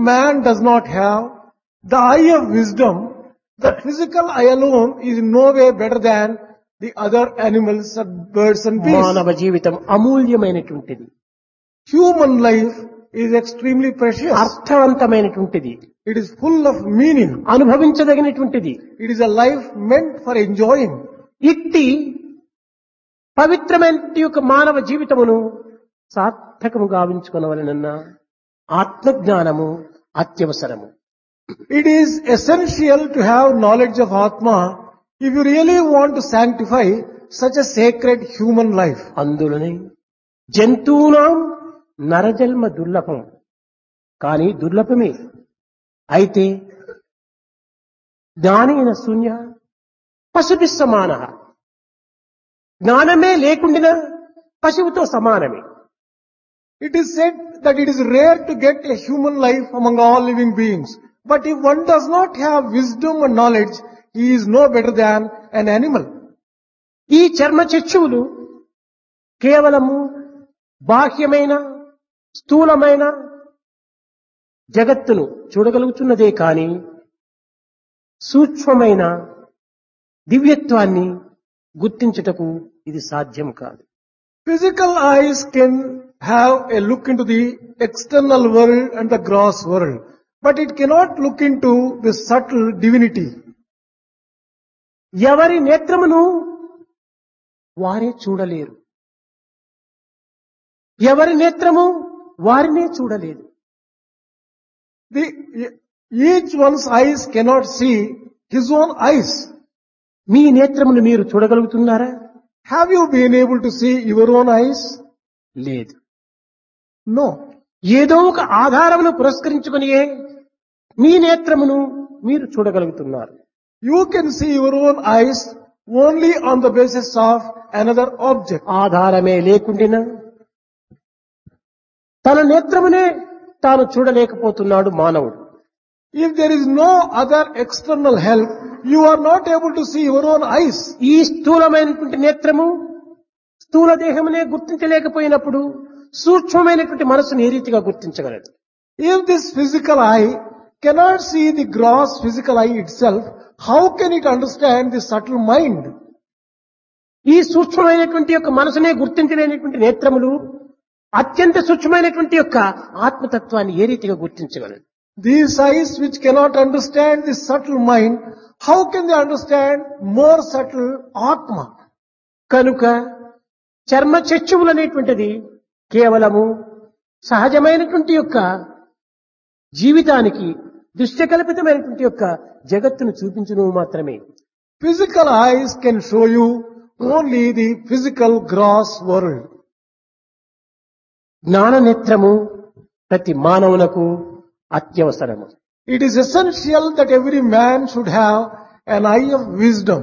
man does not have the eye of wisdom, the physical eye alone is in no way better than the other animals, and birds and beasts. మానవ జీవితం అమూల్యమైనటువంటిది Human life is extremely precious. అర్థవంతమైనటువంటిది It is full of meaning. అనుభవించదగినటువంటిది It is a life meant for enjoying. ఇట్టి పవిత్రమైన యొక్క మానవ జీవితమును సార్థకము గావించుకునవలనన్న ఆత్మజ్ఞానము అత్యవసరము It is essential to have knowledge of Atma if you really want to sanctify such a sacred human life. అందులోనే జంతువునాం నరజన్మ దుర్లభం కానీ దుర్లభమే అయితే జ్ఞానేన శూన్య పశుభి సమాన జ్ఞానమే లేకుండినా పశువుతో సమానమే It is said that it is rare to get a human life among all living beings. But if one does not have wisdom and knowledge, he is no better than an animal. ఈ చర్మ చక్షువులు కేవలము బాహ్యమైన స్థూలమైన జగత్తును చూడగలుగుతున్నదే కాని సూక్ష్మమైన దివ్యత్వాన్ని గుర్తించుటకు ఇది సాధ్యం కాదు Physical eyes can have a look into the external world and the gross world, but it cannot look into the subtle divinity. ఎవరి నేత్రమును వారే చూడలేరు ఎవరి నేత్రము వారినే చూడలేదు The, each one's eyes cannot see his own eyes. మీ నేత్రమును మీరు చూడగలుగుతున్నారా Have you been able to see your own eyes? లేదు No. ఏదో ఒక ఆధారమును పురస్కరించుకునియే మీ నేత్రమును మీరు చూడగలుగుతున్నారు You can see your own eyes only on the basis of another object. ఆధారమే లేకుండినా తన నేత్రమునే తాను చూడలేకపోతున్నాడు మానవుడు If there is no other external help, you are not able to see your own eyes. ఈ స్థూలమైనటువంటి నేత్రము స్థూల దేహమునే గుర్తించలేకపోయినప్పుడు సూక్ష్మమైనటువంటి మనసును ఏ రీతిగా గుర్తించగలదు If this physical eye cannot see the gross physical eye itself, how can it understand the subtle mind? ఈ సూక్ష్మమైనటువంటి యొక్క మనసునే గుర్తించలేనటువంటి నేత్రములు అత్యంత సూక్ష్మమైనటువంటి యొక్క ఆత్మతత్వాన్ని ఏ రీతిగా గుర్తించగలదు These eyes which cannot understand the subtle mind, how can they understand more subtle Atma? కనుక చర్మ చచ్చువులు అనేటువంటిది కేవలము సహజమైనటువంటి యొక్క జీవితానికి దృశ్యకల్పితమైనటువంటి యొక్క జగత్తును చూపించును మాత్రమే Physical eyes can show you only the physical gross world. జ్ఞాన నేత్రము ప్రతి మానవునకు అత్యవసరము It is essential that every man should have an eye of wisdom.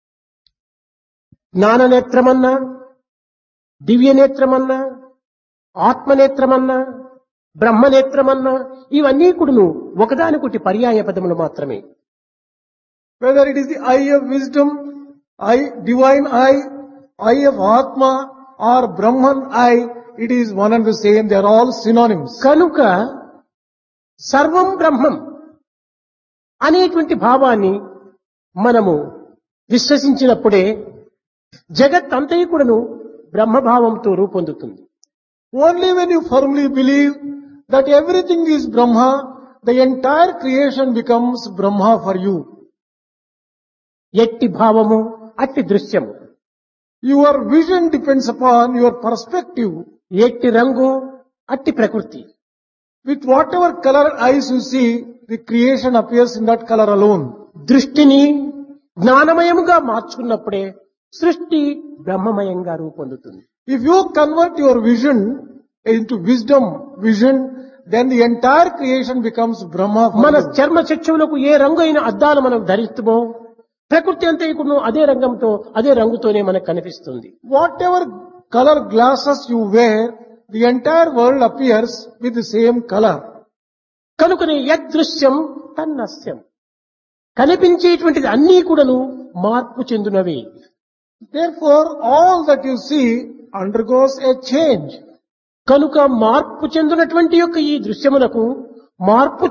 జ్ఞాన నేత్రమన్నా దివ్య నేత్రమన్నా ఆత్మనేత్రమన్నా బ్రహ్మనేత్రమన్నా ఇవన్నీ కూడాను ఒకదానికొకటి పర్యాయ పదములు మాత్రమే Whether it is the eye of wisdom, eye, divine eye, eye of Atma or Brahman eye, it is one and the same. They are all synonyms. కనుక సర్వం బ్రహ్మం అనేటువంటి భావాన్ని మనము విశ్వసించినప్పుడే జగత్ అంతయు కూడాను బ్రహ్మభావంతో రూపొందుతుంది Only when you firmly believe that everything is Brahma, the entire creation becomes Brahma for you. ఎట్టి భావము అట్టి దృశ్యము Your vision depends upon your perspective. ఎట్టి రంగు అట్టి ప్రకృతి With whatever color eyes you see, the creation appears in that color alone. దృష్టిని జ్ఞానమయముగా మార్చుకున్నప్పుడే సృష్టి బ్రహ్మమయంగా రూపొందుతుంది If you convert your vision into wisdom vision, then the entire creation becomes Brahma for మన you. చర్మ చక్షువులకు ఏ రంగు అయిన అద్దాలు మనం ధరిస్తామో ప్రకృతి అంతయుకును అదే రంగంతో అదే రంగుతోనే మనకు కనిపిస్తుంది Whatever color glasses you wear, the entire world appears with the same color. కనుకనే యదృశ్యం తన్నస్యం కనిపించేటువంటిది అన్నీ కూడాను మార్పు చెందినవి Therefore, all that you see undergoes a change. కనుక మార్పు చెందినటువంటి యొక్క ఈ దృశ్యములకు మార్పు